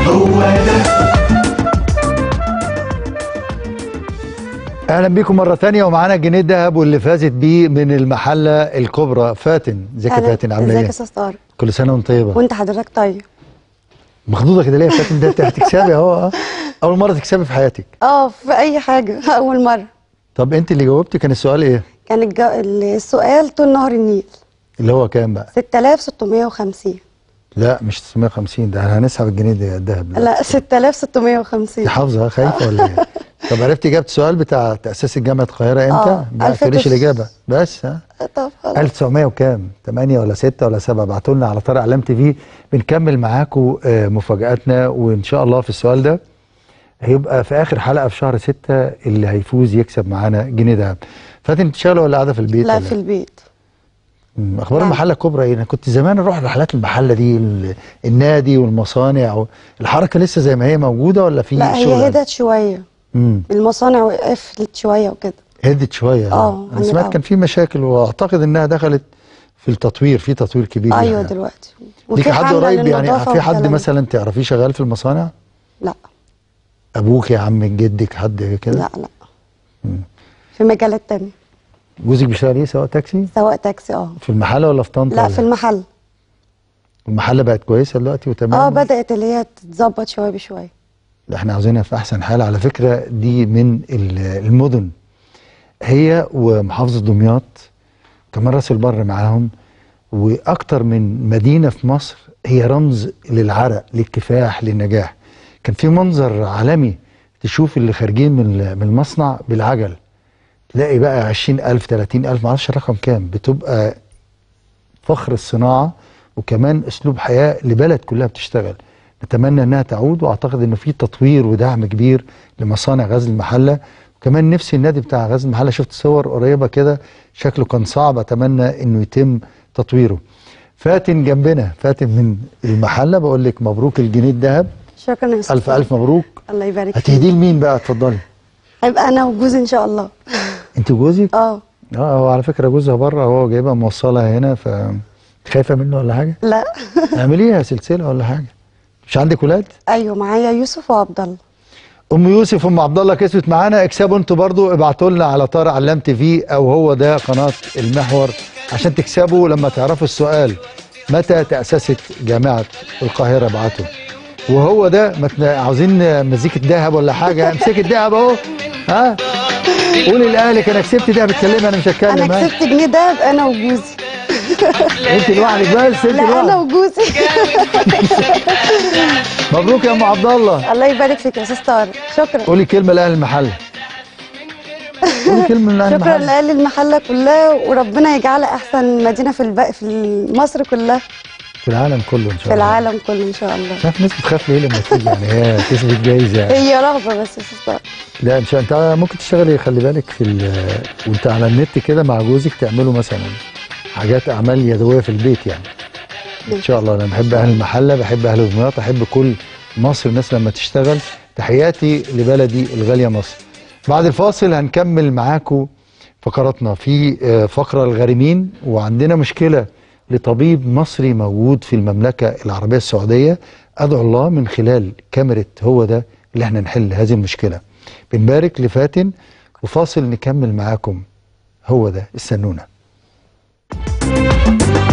هو ده اهلا بيكم مره ثانيه ومعانا جنيه دهب واللي فازت بيه من المحله الكبرى فاتن ازيك يا أهلا. فاتن عامله ازيك ايه يا استاذ طارق كل سنه وانت طيبه وانت حضرتك طيب مخضوضه كده ليه يا فاتن ده انت هتكسبي اهو اه اول مره تكسبي في حياتك اه في اي حاجه اول مره طب انت اللي جاوبتي كان السؤال ايه كان الج... السؤال طول نهر النيل اللي هو كام بقى 6650 لا مش 950 ده هنسحب الجنيه ده الذهب ده لا 6650 انت حافظه خايفه ولا ايه طب عرفتي اجابه السؤال بتاع تاسيس جامعه القاهره امتى اه، ما قلتليش 1900. الاجابه بس ها طب خلاص 1900 وكام 8 ولا 6 ولا 7 ابعتوا لنا على طارق علام تي في بنكمل معاكم آه، مفاجاتنا وان شاء الله في السؤال ده هيبقى في اخر حلقه في شهر 6 اللي هيفوز يكسب معانا جنيه دهب فاتن انت شغاله ولا قاعده في البيت لا ولا في البيت مم، اخبار نعم. المحله الكبرى ايه انا كنت زمان اروح رحلات المحله دي ال- النادي والمصانع و- الحركه لسه زي ما هي موجوده ولا في لا شغل هي هدت شويه امم المصانع وقفت شويه وكده هدت شويه اه، انا عن سمعت الأول. كان في مشاكل واعتقد انها دخلت في التطوير في تطوير كبير ايوه يعني. دلوقتي ليك حد حملة قريب يعني للنظافة في حد والكلام ده. مثلا تعرفيه شغال في المصانع لا ابوك يا عم جدك حد كده لا لا في مجالات تانية جوزك بيشتغل ايه سواق تاكسي سواق تاكسي اه في المحله ولا في طنطا لا ولا في المحل المحله بقت كويسه دلوقتي وتمام اه بدات اللي هي تتظبط شويه بشويه ده احنا عاوزينها في احسن حال على فكره دي من ال- المدن هي ومحافظه دمياط كمان راس البر معاهم واكتر من مدينه في مصر هي رمز للعرق للكفاح للنجاح كان في منظر عالمي تشوف اللي خارجين من ال- من المصنع بالعجل تلاقي بقى 20000 30000 معرفش الرقم كام بتبقى فخر الصناعه وكمان اسلوب حياه لبلد كلها بتشتغل نتمنى انها تعود واعتقد انه في تطوير ودعم كبير لمصانع غزل المحله وكمان نفسي النادي بتاع غزل المحله شفت صور قريبه كده شكله كان صعب اتمنى انه يتم تطويره فاتن جنبنا فاتن من المحله بقول لك مبروك الجنيه الذهب شكرا يا أستاذ الف طارق. الف مبروك الله يبارك فيك هتهديه لمين بقى اتفضلي هيبقى انا وجوزي ان شاء الله انت جوزك اه اه هو على فكره جوزها بره هو جايبها موصلها هنا ف خايفه منه ولا حاجه لا اعمليها سلسله ولا حاجه مش عندك ولاد ايوه معايا يوسف وعبد الله ام يوسف ام عبد الله كسبت معانا اكسبوا انتوا برضو ابعتوا لنا على طارق علام تي في او هو ده قناه المحور عشان تكسبوا لما تعرفوا السؤال متى تاسست جامعه القاهره ابعتوا وهو ده ما تنا- عاوزين مزيكه ذهب ولا حاجه امسكي الذهب اهو ها قولي لاهلك انا كسبت دهب اتكلمي انا مش هتكلم انا ها؟ كسبت جنيه دهب انا وجوزي انت لوحدك بس انت لا انا لوحدك وجوزي مبروك يا ام عبد الله الله يبارك فيك يا استاذ طارق شكرا قولي كلمه لاهل المحل قولي كلمه لاهل شكرا المحل لاهل المحله كلها وربنا يجعلها احسن مدينه في الب... في مصر كلها في العالم كله ان شاء في الله العالم كله ان شاء الله مش عارف الناس بتخاف ليه لما تيجي يعني هي كسبت جايزه يعني. هي رغبه بس يا استاذ طارق لا ان شاء انت ممكن تشتغلي خلي بالك في ال- وانت على النت كده مع جوزك تعملوا مثلا حاجات اعمال يدويه في البيت يعني ان شاء الله انا بحب اهل المحله بحب اهل دمياط احب كل مصر الناس لما تشتغل تحياتي لبلدي الغاليه مصر بعد الفاصل هنكمل معاكم فقراتنا في آه، فقره الغارمين وعندنا مشكله لطبيب مصري موجود في المملكه العربيه السعوديه ادعو الله من خلال كاميرا هو ده اللي احنا نحل هذه المشكله بنبارك لفاتن وفاصل نكمل معاكم هو ده استنونا